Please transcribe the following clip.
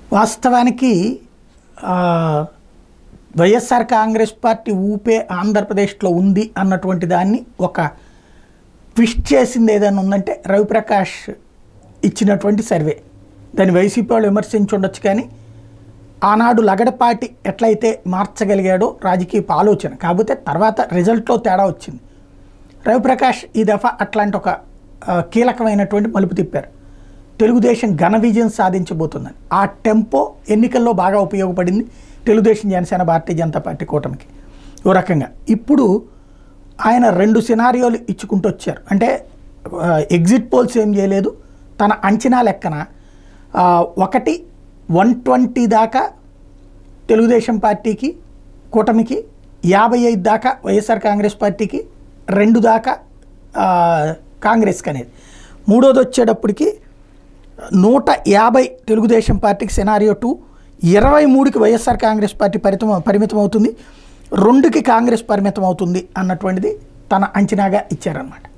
వాస్తవానికి ఆ, వైఎస్ఆర్ కాంగ్రెస్ పార్టీ ఊపే ఆంధ్రప్రదేశ్లో ఉంది అన్నటువంటి దాన్ని ఒక ట్విస్ట్ చేసింది ఏదైనా ఉందంటే రవిప్రకాష్ ఇచ్చినటువంటి సర్వే దాన్ని వైసీపీ వాళ్ళు విమర్శించి ఉండొచ్చు కానీ ఆనాడు లగడపాటి ఎట్లయితే మార్చగలిగాడో రాజకీయ ఆలోచన కాకపోతే తర్వాత రిజల్ట్లో తేడా వచ్చింది రవిప్రకాష్ ఈ దఫా అట్లాంటి ఒక ఆ, కీలకమైనటువంటి మలుపు తిప్పారు తెలుగుదేశం ఘన విజయం సాధించబోతుందని ఆ టెంపో ఎన్నికల్లో బాగా ఉపయోగపడింది తెలుగుదేశం జనసేన భారతీయ జనతా పార్టీ కూటమికి ఓ రకంగా ఇప్పుడు ఆయన రెండు సినారియోలు ఇచ్చుకుంటూ వచ్చారు అంటే ఆ, ఎగ్జిట్ పోల్స్ ఏం చేయలేదు తన అంచనా లెక్కన ఆ, ఒకటి వన్ ట్వంటీ దాకా తెలుగుదేశం పార్టీకి కూటమికి యాభై ఐదు దాకా వైఎస్ఆర్ కాంగ్రెస్ పార్టీకి రెండు దాకా ఆ, కాంగ్రెస్కి అనేది మూడోది వచ్చేటప్పటికి నూట యాభై తెలుగుదేశం పార్టీకి సెనారియో టూ ఇరవై మూడుకి వైఎస్ఆర్ కాంగ్రెస్ పార్టీ పరిమితం పరిమితం అవుతుంది రెండుకి కాంగ్రెస్ పరిమితం అవుతుంది అన్నటువంటిది తన అంచనాగా ఇచ్చారనమాట